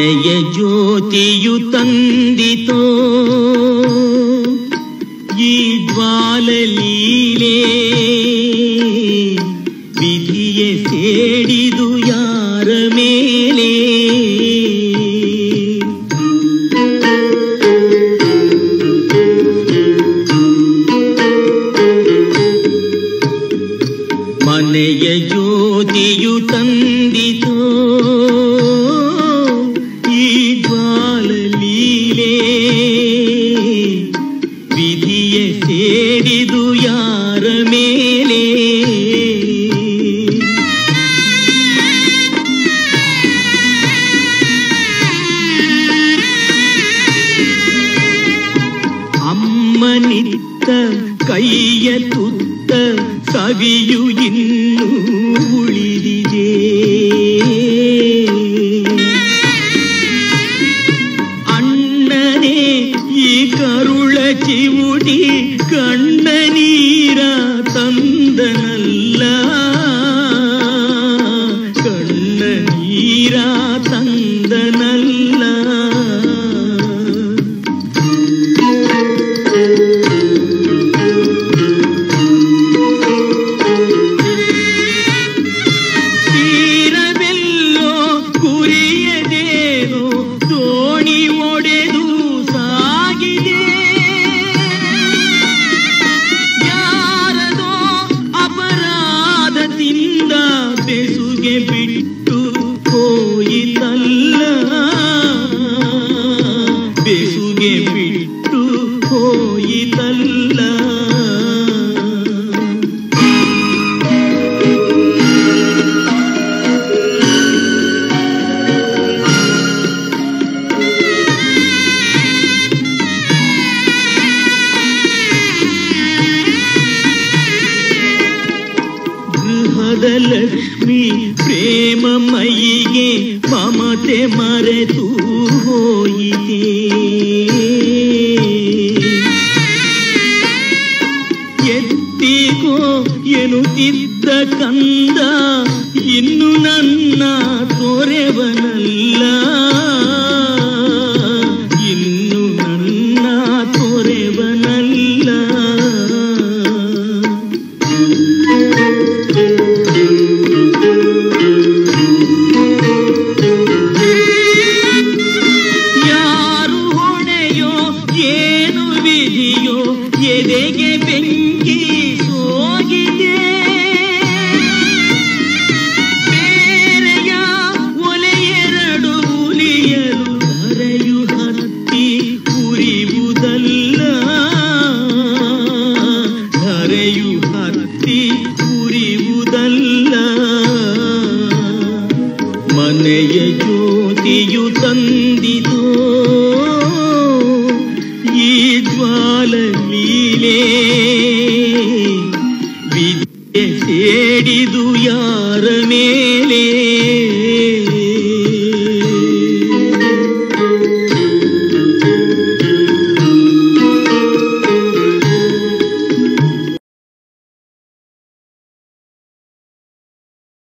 ಮನೆಯ ಜ್ಯೋತಿಯು ತಂದಿತೋ ಈ ಜ್ವಾಲ ಲೀಲೆ ವಿಧಿಯ ಸೇಡಿದು ಯಾರ ಮೇಲೆ ಮನೆಯ ಜ್ಯೋತಿಯು ತಂದಿತೋ ಈ ಜ್ವಾಲ ಲೀಲೆ ವಿಧಿಯ ಸೇಡಿದು ಯಾರ ಮೇಲೆ ಅಮ್ಮನಿತ್ತ ಕೈಯ ತುತ್ತ ಸವಿಯು ಇನ್ನೂ ಉಳಿದಿದೆ ಅಣ್ಣನೇ ಈ ಕರುಳ ಚಿವುಟಿ ಕಣ್ಣ ನೀರ ತಂದನಲ್ಲ ಕಣ್ಣ ನೀರ ತಂದನಲ್ಲ ತೀರವೆಲ್ಲೋ ಗುರಿಯದೇನು ದೋಣಿ ಒಡೆದು ಸಾಗಿದೆ ಯಾರದೋ ಅಪರಾಧದಿಂದ ಬೆಸುಗೆ ಬಿಟ್ಟು ಹೋಯಿತಲ್ಲ ಬೆಸುಗೆ ಬಿಟ್ಟು ಹೋಯಿತಲ್ಲ ಗೃಹದ ಲಕ್ಷ್ಮಿ ಪ್ರೇಮ ಮೈಗೆ ಮಮತೆ ಮರೆತು ಹೋಯಿತೆ ಎತ್ತಿಗೋ ಎನ್ನುತ್ತಿದ್ದ ಕಂದ ಇನ್ನು ನನ್ನ ತೊರೆವನಲ್ಲ ಇನ್ನು ನನ್ನ ತೊರೆವನಲ್ಲ ಯಾರು ಹೊಣೆಯೋ ಏನು ವಿಧಿಯೋ ಎದೆಗೆ ಬೆಂಕಿ ಸೋಗಿದೆ ಬೇರೆಯ ಒಲೆಯೆರಡು ಉಲಿಯಲು ಧರೆಯು ಹತ್ತಿ ಉರಿಯುವುದಲ್ಲ ಧರೆಯು ಹತ್ತಿ ಉರಿಯುವುದಲ್ಲ ಮನೆಯ ಜ್ಯೋತಿಯು ತಂದಿತೋ